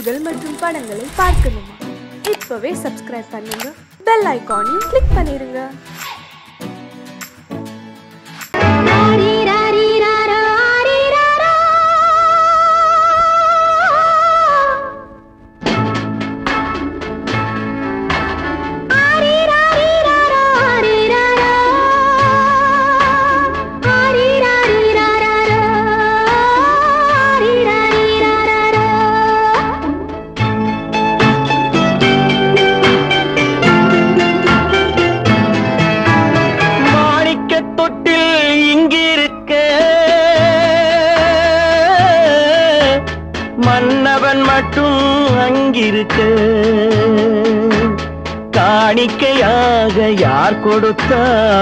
நிகழ்ச்சிகள் மற்றும் படங்களை பார்க்கணுமா இப்பவே சப்ஸ்கிரைப் பண்ணுங்க பெல் ஐகானையும் கிளிக் பண்ணிருங்க மாணிக்க தொட்டில் இங்கிருக்க மன்னவன் மட்டும் அங்கிருக்க காணிக்கையாக யார் கொடுத்தா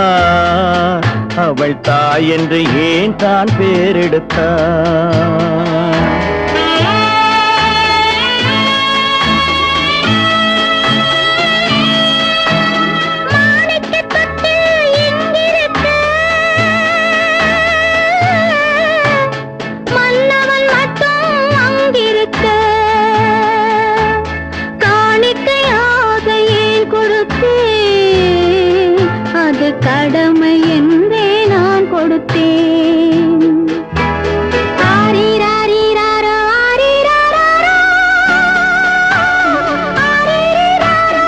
அவள் தாய் என்று ஏன் தான் பேரெடுத்தா மன்னவன் மட்டும் அங்கிருக்க காணிக்கையாக ஏன் கொடுத்தேன் அது கடமை என்றே நான் கொடுத்தேன் ஆரீராரீராரோ, ஆரீராராரோ, ஆரீராரோ,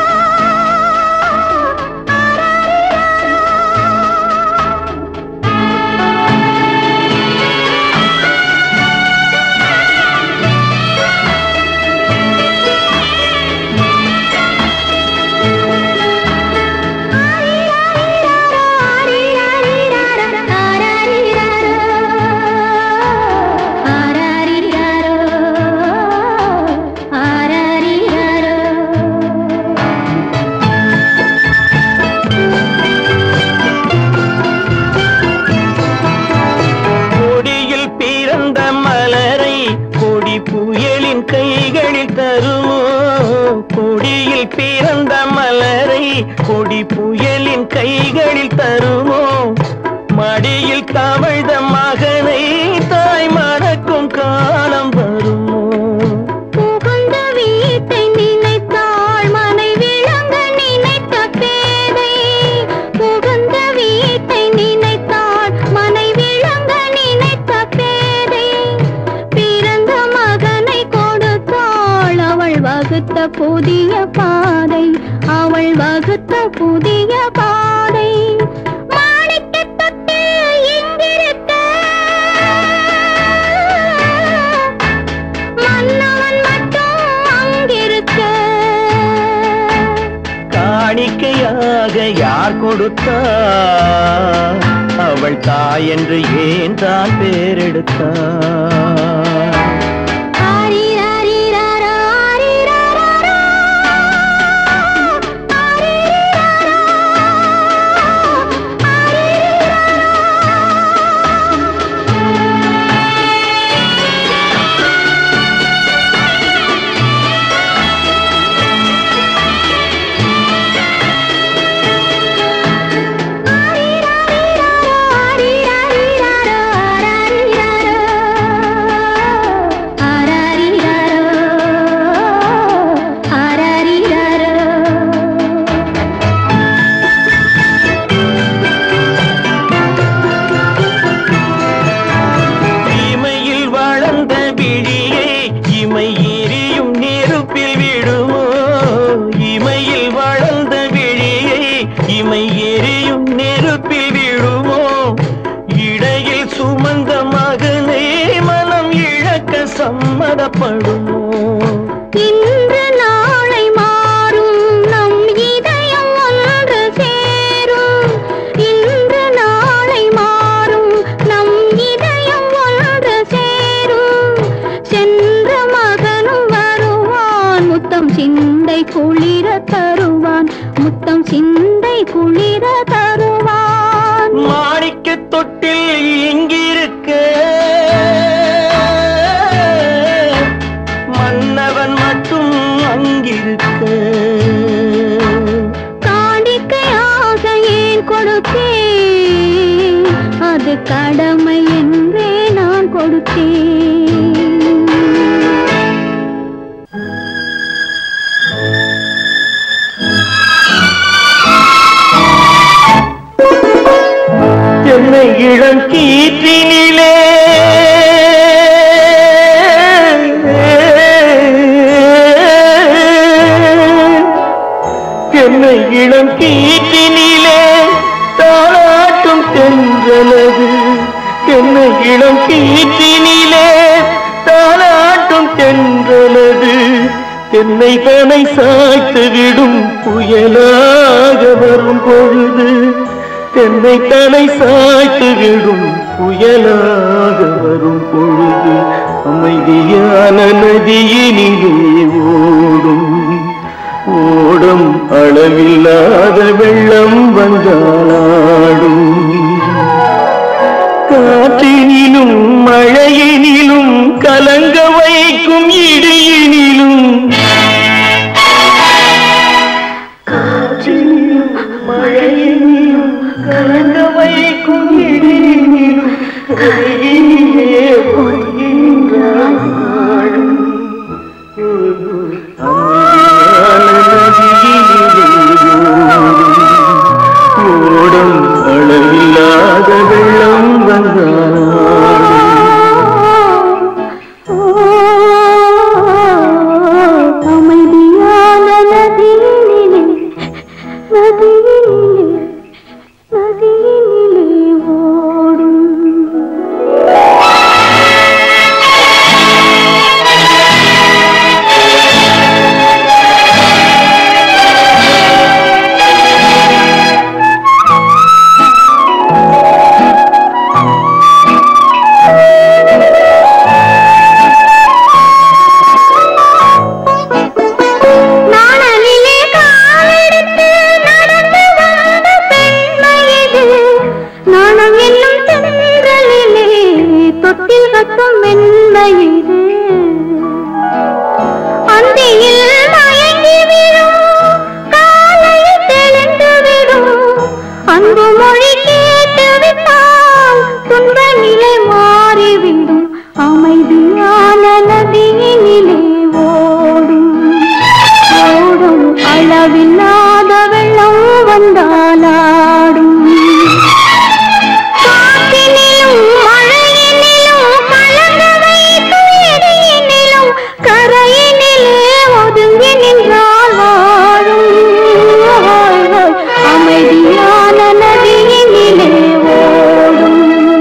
கொடியில் பிறந்த மலரை கொடி புயலின் கைகளில் தருமோ கொடியில் பிறந்த மலரை கொடி புயலின் கைகளில் தருமோ மடியில் தவழ்ந்த மகனை தாய் மறக்கும் காலம் வருமோ புகுந்த வீட்டை நினைத்தாள் மனை விளங்க நினைத்த பேதை புகுந்த வீட்டை நினைத்தாள் மனை விளங்க நினைத்த பேதை பிறந்த மகனை கொடுத்தாள் அவள் வகுத்த புதிய பாதை அவள் வகுத்த புதிய பாதை மாணிக்கத் தொட்டில் இங்கிருக்க மன்னவன் மட்டும் அங்கிருக்க காணிக்கையாக யார் கொடுத்தா அவள் தாய் என்று ஏன் தான் பேரெடுத்தா ஆரிராரிராரோ, ஆரிராராரோ, ஆரிராரோ, இமையில் வளர்ந்த விழியை இமை எரியும் நெருப்பில் விடுமோ இமையில் வளர்ந்த விழியை இமை எரியும் நெருப்பில் விடுமோ இடையில் சுமந்த மகனை மனம் இழக்க சம்மதப்படுமோ இன்று நாளை மாறும் நம் இதயம் ஒன்று சேரும் இன்று நாளை மாறும் நம் இதயம் ஒன்று சேரும் சென்ற மகனும் வருவான் முத்தம் சிந்தை குளிர தருவான் முத்தம் சிந்தை குளிர தருவான் மாணிக்க தொட்டில் இங்கிருக்க மன்னவன் மட்டும் அங்கிருக்க காணிக்கையாக ஏன் கொடுத்தேன் அது கடமை என்றே நான் கொடுத்தேன் இளம் கீற்றினிலே தாளாட்டும் தென்றலது தென்னை இளம் கீற்றினிலே தாளாட்டும் தென்றலது தென்னை தனை சாய்த்து விடும் புயலாக வரும் பொழுது தென்னை தலை சாய்த்து விடும் புயலாக வரும் பொழுது அமைதியான நதியினிலே ஓடும் ஓடும் அளவில்லாத வெள்ளம் வந்தாளாடும் காற்றினிலும் மழையினிலும் கலங்க வைக்கும் இடியினிலும் காற்றினிலும் மழையினிலும் கலங்க வைக்கும் இடியினிலும் கரையினிலே ஒதுங்கின்றாள் வாழும். ஓடும் அளவில்லாத வெள்ளம் வந்தாள் அமைதியான நதியினிலே நதியினிலே நதியினிலே ஓடும் நாணலிலே காலெடுத்து நடந்து வந்த பெண்மை இது. நாணம் என்னும் தென்றலிலே தொட்டில் கட்டும் மென்மை இது. அந்தியில் மயங்கி விழும், காலையில் தெளிந்து விடும். அன்பு மொழி கேட்டு விட்டால் துன்ப நிலை மாறிவிடும் அமைதியான நதியினிலே ஓடும் ஓடும் அளவில்லாத வெள்ளம் வந்தாலாடும் காற்றினிலும் மழையினிலும் கலங்க வைக்கும் இடியினிலும் கரையினிலே ஒதுங்கி நின்றால் வாழும் அமைதியான நதியினிலே ஓடும்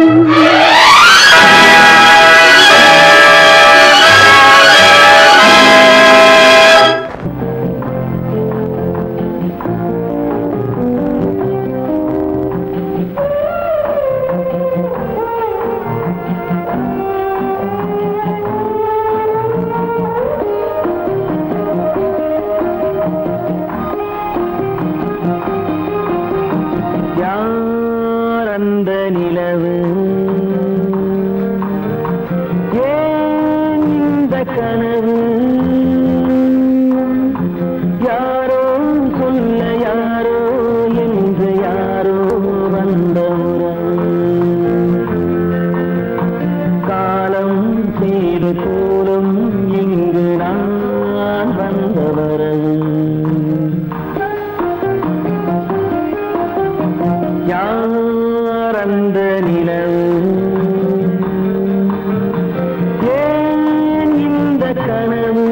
யார் அந்த நிலவு ஏன் இந்த கனவு யாரோ சொல்ல யாரோ என்று யாரோ வந்த உறவு காலம் செய்து கூறும் இங்கு நான் வந்த வரவு யார் அந்த நிலவு ஏன் இந்த கனவு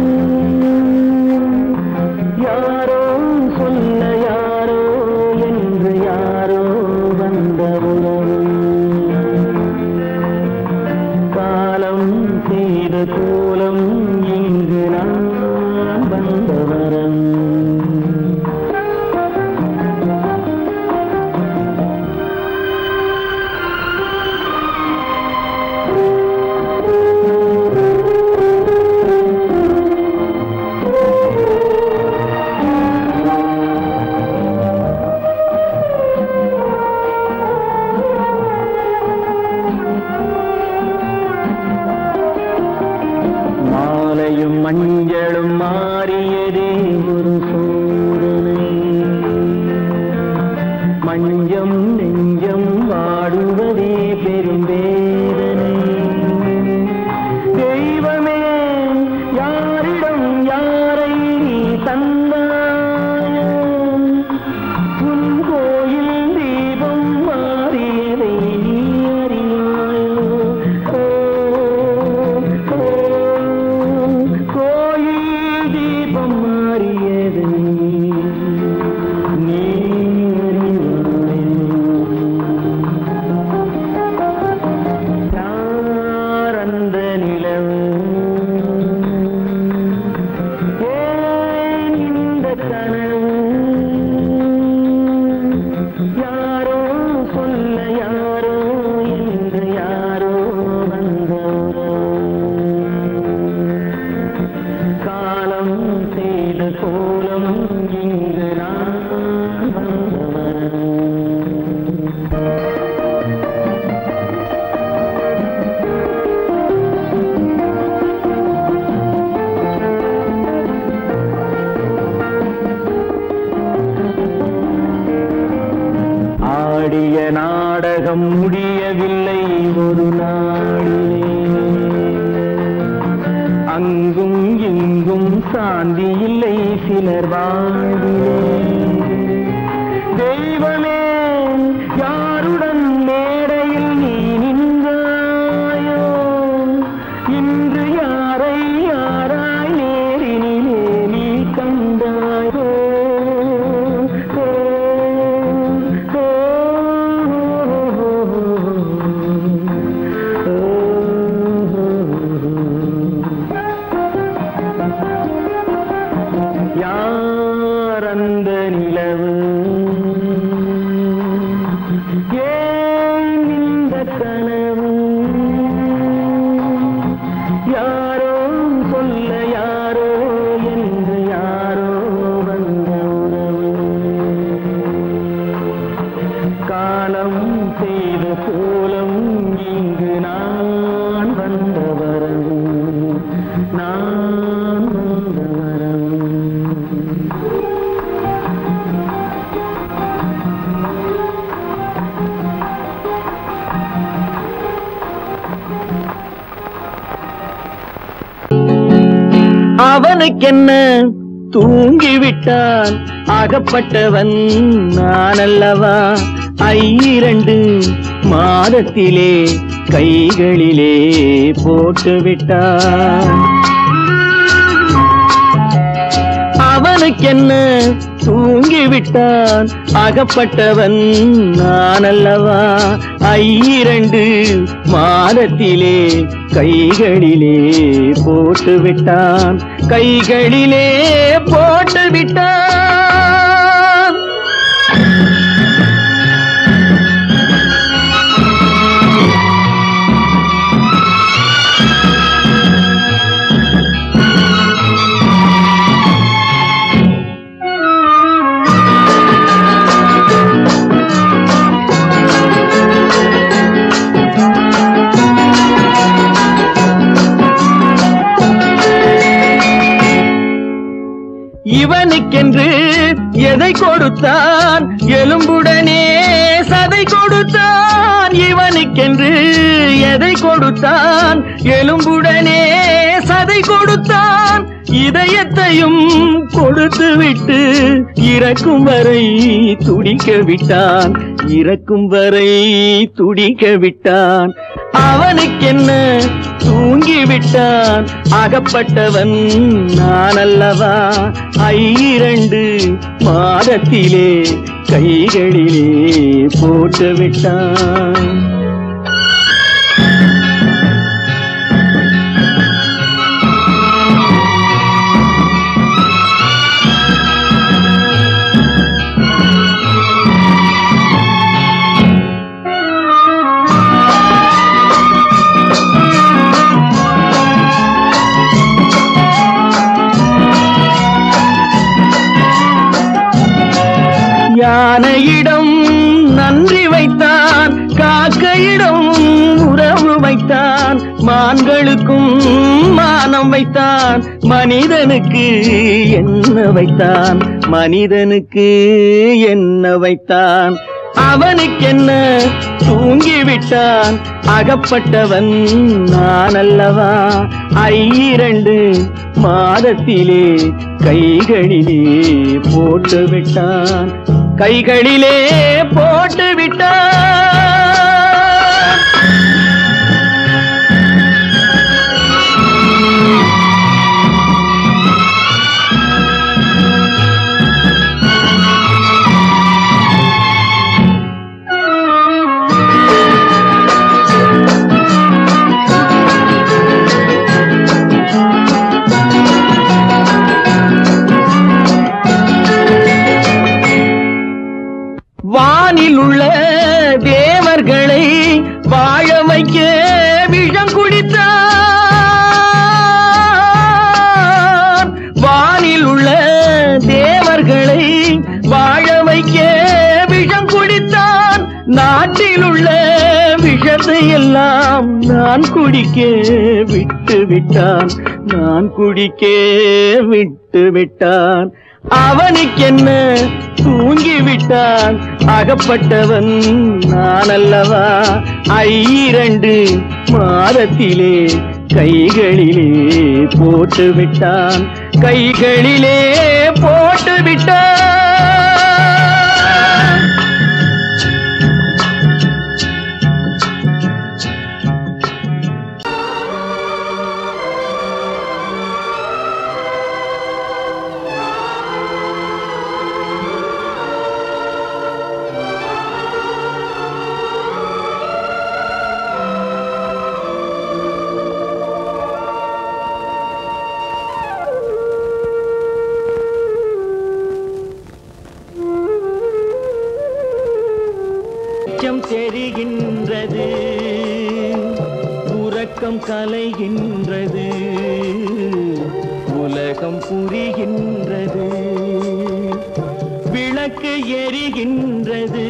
யாரோ சொல்ல யாரோ என்று யாரோ வந்த உறவு காலம் செய்த கோலம் இங்கு நான் வந்த வரம் மாலையும் மஞ்சளும் மாறியதே ஒரு சோதனை மஞ்சம் நெஞ்சம் வாடுவதே பெரும் வேதனை தெய்வமே யாரிடம் யாரை நீ தந்தாயோ உன் கோயில் தீபம் மாறியதை நீ அறியாயோ ஓ, ஓ, கோயில் அங்கும் இங்கும் சாந்தி இல்லை சிலர் வாழ்விலே தெய்வமே யாருடன் மேடையில் நீ நின்றாயோ இன்று யாரை யாராய் நேரினிலே நீ கண்டாயோ ஓ, ஓ, யார் அந்த நிலவு ஏன் இந்த கனவு யாரோ சொல்ல யாரோ என்று யாரோ வந்த உறவு காலம் செய்த கோலம் இங்கு நான் வந்த வரவு நான் வந்த வரவு அவனுக்கென்ன தூங்கிவிட்டான் அகப்பட்டவன் நான் அல்லவா ஐரண்டு மாதத்திலே கைகளிலே போட்டு விட்டான் அவனுக்கென்ன தூங்கிவிட்டான் அகப்பட்டவன் நான் அல்லவா ஐரண்டு மாதத்திலே கைகளிலே போட்டு விட்டான் கைகளிலே போட்டு விட்டான் இவனுக்கென்று எதை கொடுத்தான் எலும்புடனே சதை கொடுத்தான் இவனுக்கென்று எதை கொடுத்தான் எலும்புடனே சதை கொடுத்தான் இதயத்தையும் கொடுத்து விட்டு இறக்கும் வரை துடிக்க விட்டான் இறக்கும் வரை துடிக்க விட்டான் அவனுக்கென்ன தூங்கி விட்டான் அகப்பட்டவன் நான் அல்லவா ஐரண்டு மாதத்திலே கைகளிலே போட்டு விட்டான் யானையிடம் நன்றி வைத்தான் காக்கையிடம் உறவு வைத்தான் மான்களுக்கும் மானம் வைத்தான் மனிதனுக்கு என்ன வைத்தான் மனிதனுக்கு என்ன வைத்தான் அவனுக்கென்ன தூங்கிவிட்டான் அகப்பட்டவன் நான் அல்லவா ஐரண்டு மாதத்திலே கைகளிலே போட்டு விட்டான் கைகளிலே போட்டு விட்டான் வானில் உள்ள தேவர்களை வாழ வைக்க விஷம் குடித்தான் வானில் உள்ள தேவர்களை வாழ வைக்க விஷம் குடித்தான் நாட்டில் உள்ள விஷத்தை எல்லாம் நான் குடிக்க விட்டு விட்டான் நான் குடிக்க விட்டு விட்டான் அவனுக்கென்ன தூங்கி விட்டான் அகப்பட்டவன் நான் அல்லவா ஐரண்டு மாதத்திலே கைகளிலே போட்டு விட்டான் கைகளிலே போட்டு விட்டான் வெளிச்சம் தெரிகின்றது உறக்கம் கலைகின்றது உலகம் புரிகின்றது விளக்கு எரிகின்றது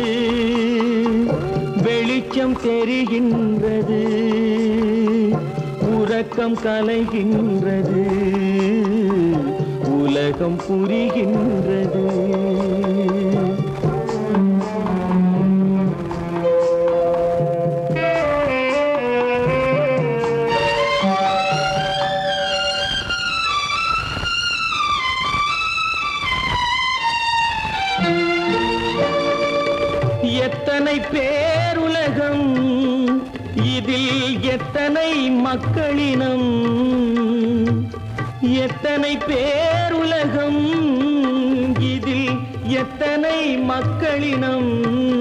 வெளிச்சம் தெரிகின்றது உறக்கம் கலைகின்றது உலகம் புரிகின்றது எத்தனை பேருலகம் இதில் எத்தனை மக்களினம் எத்தனை பேருலகம் இதில் எத்தனை மக்களினம்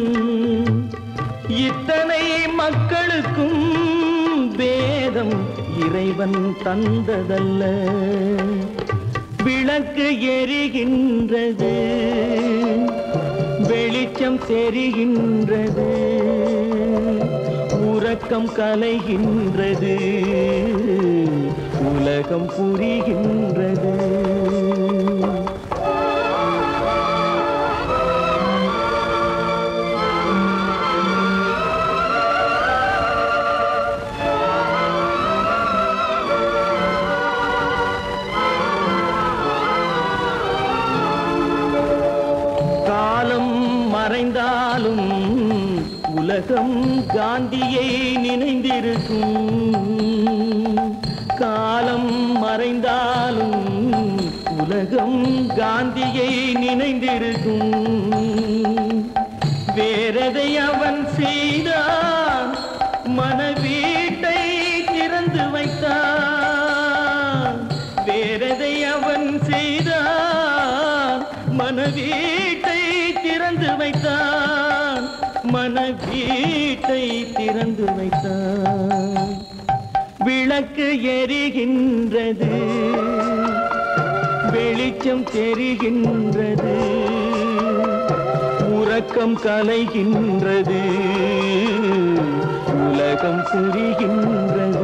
இத்தனை மக்களுக்கும் வேதம் இறைவன் தந்ததல்ல விளக்கு எரிகின்றது வெளிச்சம் தெரிகின்றது உறக்கம் கலைகின்றது உலகம் புரிகின்றது காலம் மறைந்தாலும் உலகம் காந்தியை நினைந்திருக்கும் காலம் மறைந்தாலும் உலகம் காந்தியை நினைந்திருக்கும் வேறதை அவன் செய்தான் மனவீட்டை திறந்து வைத்தான் வேறதை அவன் செய்தான் மனவீட்டை திறந்து வைத்தான் மனவீட்டை திறந்து வைத்தான் விளக்கு எரிகின்றது வெளிச்சம் தெரிகின்றது உறக்கம் கலைகின்றது உலகம் புரிகின்றது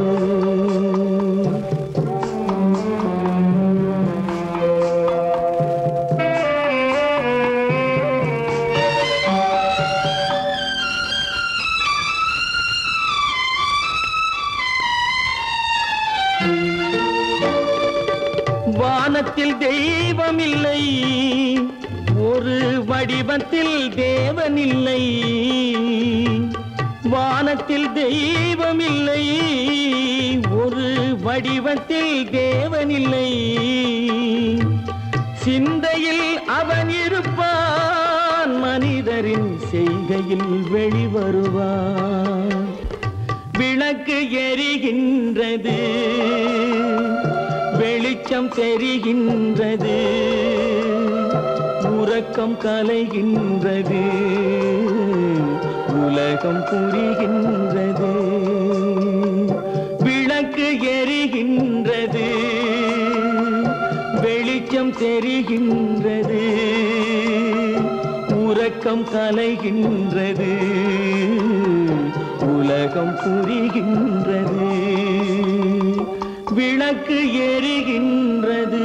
வானத்தில் தெய்வம் இல்லை ஒரு வடிவத்தில் தேவன் இல்லை வானத்தில் தெய்வம் இல்லை ஒரு வடிவத்தில் தேவன் இல்லை சிந்தையில் அவன் இருப்பான் மனிதரின் செய்கையில் வெளிவருவான் விளக்கு எரிகின்றது வெளிச்சம் தெரிகின்றது உறக்கம் கலைகின்றது உலகம் புரிகின்றது விளக்கு எரிகின்றது வெளிச்சம் தெரிகின்றது உறக்கம் கலைகின்றது உலகம் புரிகின்றது விளக்கு எரிகின்றது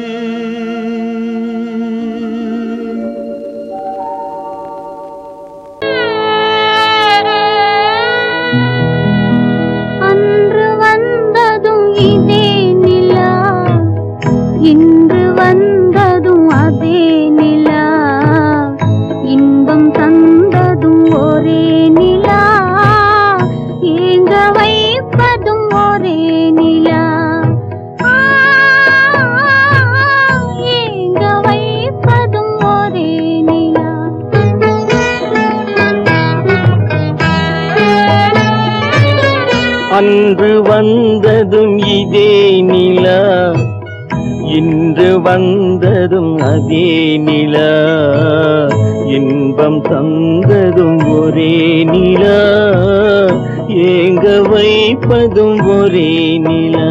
அன்று வந்ததும் இதே நிலா இன்று வந்ததும் அதே நிலா இன்பம் தந்ததும் ஒரே நிலா ஏங்க வைப்பதும் ஒரே நிலா இதே நிலா இன்று வந்ததும் அதே நிலா இன்பம் தந்ததும் ஒரே நிலா ஏங்க வைப்பதும் ஒரே நிலா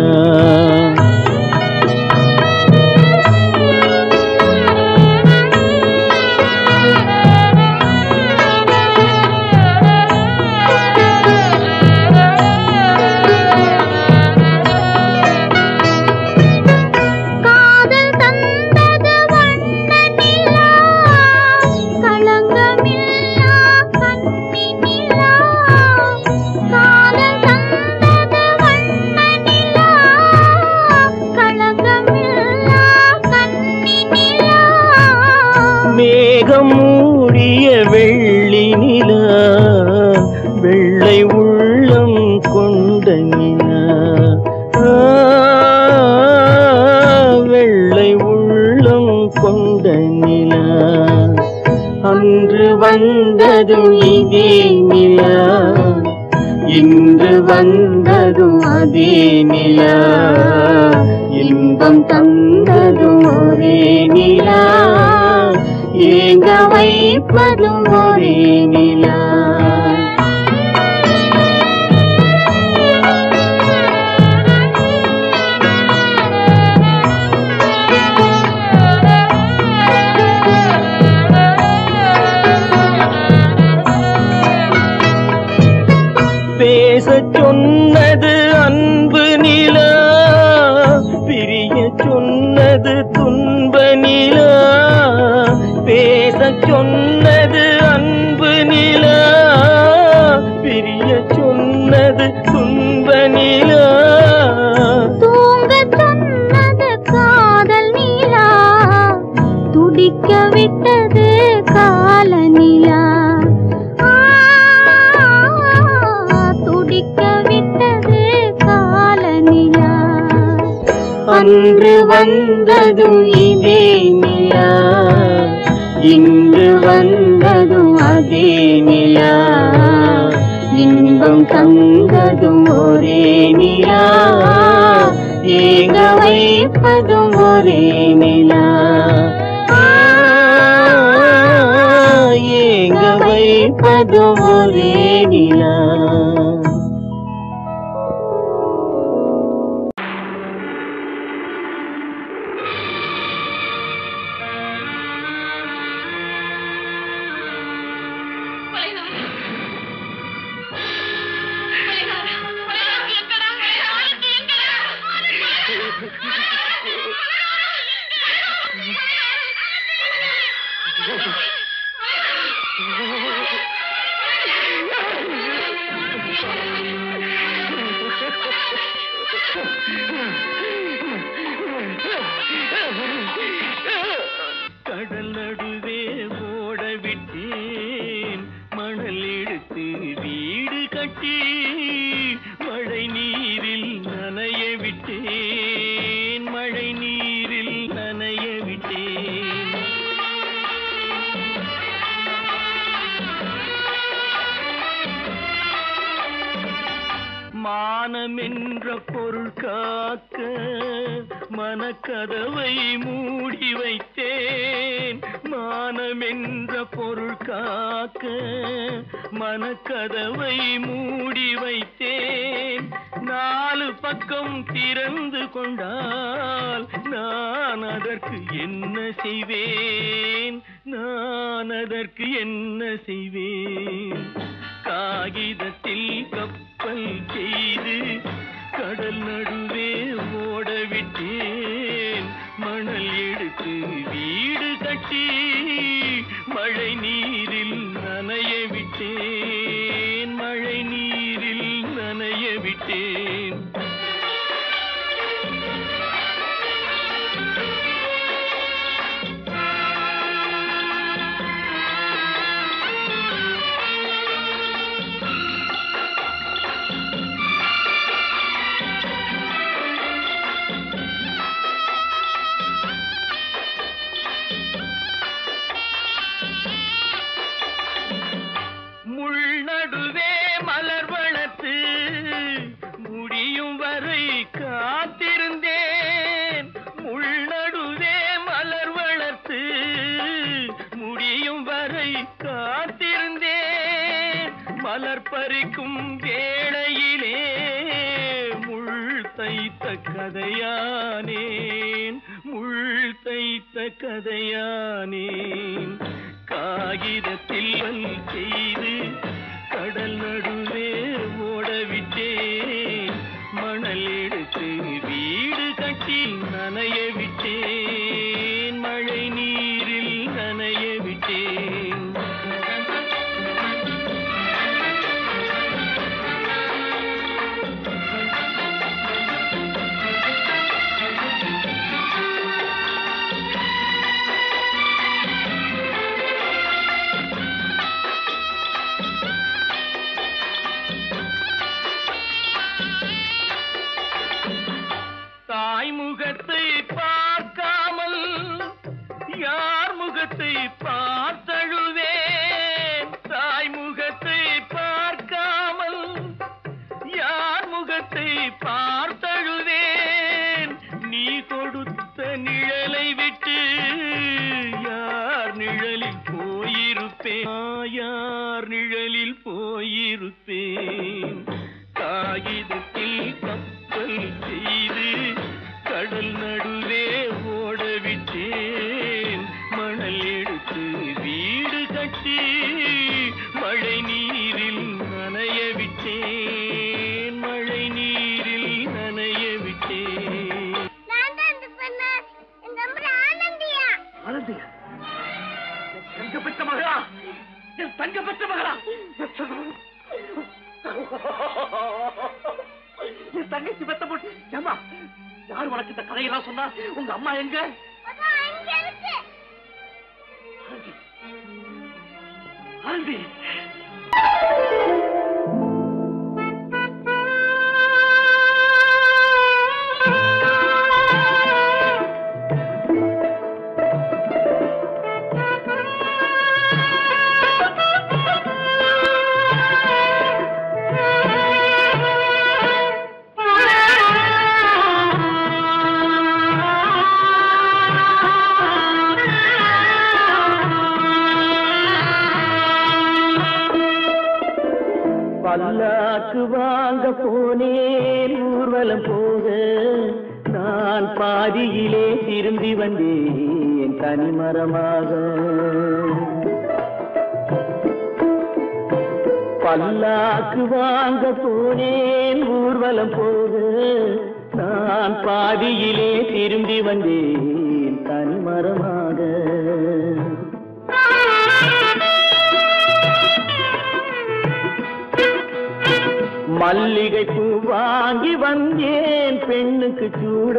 காதல் தந்தது வண்ண நிலா களங்கமில்லா கண்ணி நிலா காதல் தந்தது வண்ண நிலா களங்கமில்லா கண்ணி நிலா மேகம் மூடிய வெள்ளி நிலா வெள்ளை உள்ளம் கொண்ட நிலா ஆ, வெள்ளை உள்ளம் கொண்ட நிலா அன்று வந்ததும் இதே நிலா இன்று வந்ததும் அதே நிலா இன்பம் தந்ததும் ஒரே நிலா ஏங்க வைப்பதும் ஒரே நிலா பேசச் சொன்னது அன்பு நிலா பிரிய சொன்னது துன்ப நிலா பேசச் சொன்னது அன்பு நிலா பிரிய சொன்னது துன்ப நிலா தூங்க சொன்னது காதல் நிலா துடிக்க விட்டது கால நிலா ஆ, துடிக்க விட்டது கால நிலா அன்று வந்ததும் இதே நிலா இன்று வந்ததும் அதே நிலா இன்பம் தந்ததும் ஒரே நிலா ஏங்க வைப்பதும் ஒரே நிலா ஆ, ஏங்க வைப்பதும் ஒரே நிலா கடல் நடுவே ஓட விட்டேன் மணல் எடுத்து வீடு கட்டி மழை நீரில் நனைய விட்டேன் மழை நீரில் நனைய விட்டேன் மானம் என்ற பொருள் காக்க மனக்கதவை மூடி வைத்தேன் மானம் என்ற பொருள் காக்க மனக்கதவை மூடி வைத்தேன் நாலு பக்கம் திறந்து கொண்டால் நான் அதற்கு என்ன செய்வேன் நான் அதற்கு என்ன செய்வேன் காகிதத்தில் கப்பல் செய்து கடல் நடுவே ஓட விட்டேன் மணல் எடுத்து வீடு கட்டி மழை நீரில் நனைய விட்டேன் மழை நீரில் நனைய விட்டேன் பறிக்கும் வேளையிலே முள் தைத்த கதையானேன் முள் தைத்த கதையானேன் காகிதத்தில் வல் செய்து கடல் நடுவே ஓடவிட்டேன் மணல் எடுத்து வீடு கட்டி நனைய விட்டேன் மழை நீரில் நனைய விட்டேன் தாய் முகத்தை பார்க்காமல் யார் முகத்தை பார்த்தழுவேன் தாய் முகத்தை பார்க்காமல் யார் முகத்தை பார்த்தழுவேன் நீ கொடுத்த நிழலை விட்டு யார் நிழலில் போயிருப்பேன் ஆ, யார் நிழலில் போயிருப்பேன் காகிதத்தில் கப்பல் செய்து கடல் நடுவே ஓடவிட்டேன் மணல் எடுத்து வீடு கட்டி மழை நீரில் நனைய விட்டேன் மழை நீரில் நனைய விட்டேன் நான் தான் இந்த பொண்ணு எங்க அம்மா ஆனந்தியா ஆனந்தியா என் தங்க பெற்ற மகளா என் தங்க பெற்ற மகளா என் தங்கச்சி பெத்த போட்டு ஏமா யார் உனக்கு இந்த கதையெல்லாம் சொன்னா உங்க அம்மா எங்க அதான் அங்க இருக்கு ஆனந்தி பல்லாக்கு வாங்க போனேன் ஊர்வலம் போக நான் பாதியிலே திரும்பி வந்தேன் தனிமரமாக பல்லாக்கு வாங்க போனேன் ஊர்வலம் போக நான் பாதியிலே திரும்பி வந்தேன் தனிமரமாக மல்லிகை பூ வாங்கி வந்தேன் பெண்ணுக்கு சூட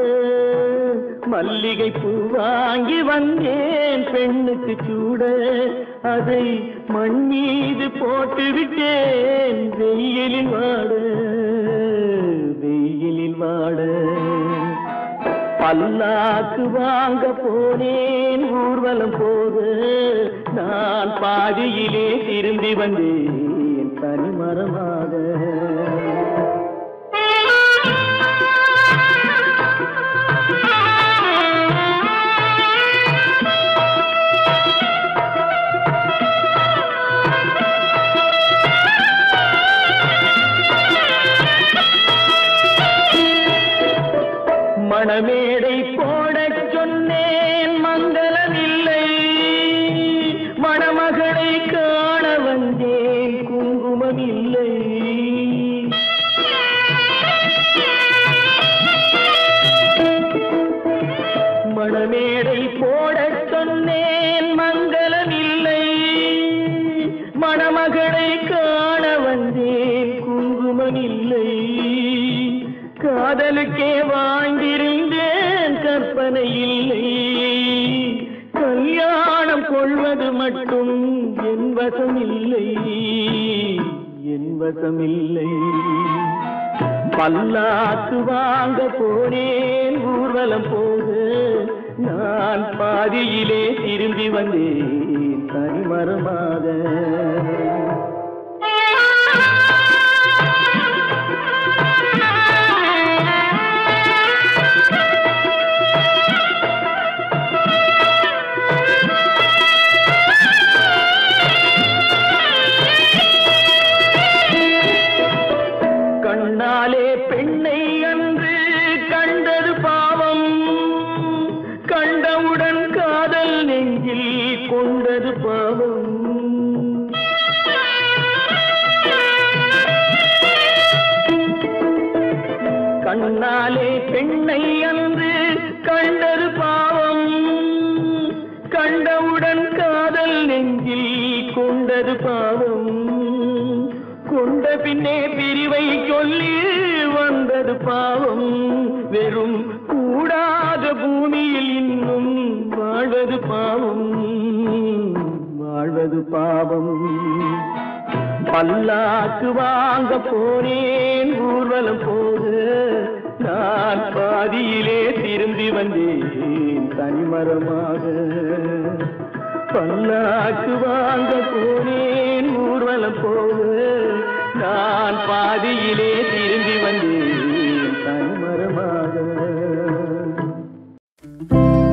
மல்லிகை பூ வாங்கி வந்தேன் பெண்ணுக்கு சூட அதை மண் மீது போட்டு விட்டேன் வெயிலில் வாட வெயிலில் வாட பல்லாக்கு வாங்க போனேன் ஊர்வலம் போது நான் பாதியிலே திரும்பி வந்தேன் தனிமரமாக மணமேடை போடச் சொன்னேன் மங்களமில்லை மணமகளை காண வந்தேன் குங்குமமில்லை மணமேடை போடச் சொன்னேன் மங்களமில்லை மணமகளை காண வந்தேன் குங்குமமில்லை காதலுக்கே வாழ்ந்திருந்தேன் கற்பனை இல்லை கல்யாணம் கொள்வது மட்டும் என் வசமில்லை என் வசமில்லை பல்லாக்கு வாங்க போனேன் ஊர்வலம் போக நான் பாதியிலே திரும்பி வந்தேன் தனிமரமாக கண்டவுடன் காதல் நெஞ்சில் கொண்டது பாவம் கண்ணாலே பெண்ணை அன்று கண்டது பாவம் கண்டவுடன் காதல் நெஞ்சில் கொண்டது பாவம் கொண்ட பின்னே பிரிவை சொல்லி வந்தது பாவம் வெறும் கூடாத பூமியில் இன்னும் வாழ்வது பாவம் வாழ்வது பாவம் பல்லாக்கு வாங்க போனேன் ஊர்வலம் போது நான் பாதியிலே திரும்பி வந்தேன் தனிமரமாக பல்லாக்கு வாங்க போனேன் ஊர்வலம் போது நான் பாதியிலே திரும்பி வந்தேன் தனிமரமாக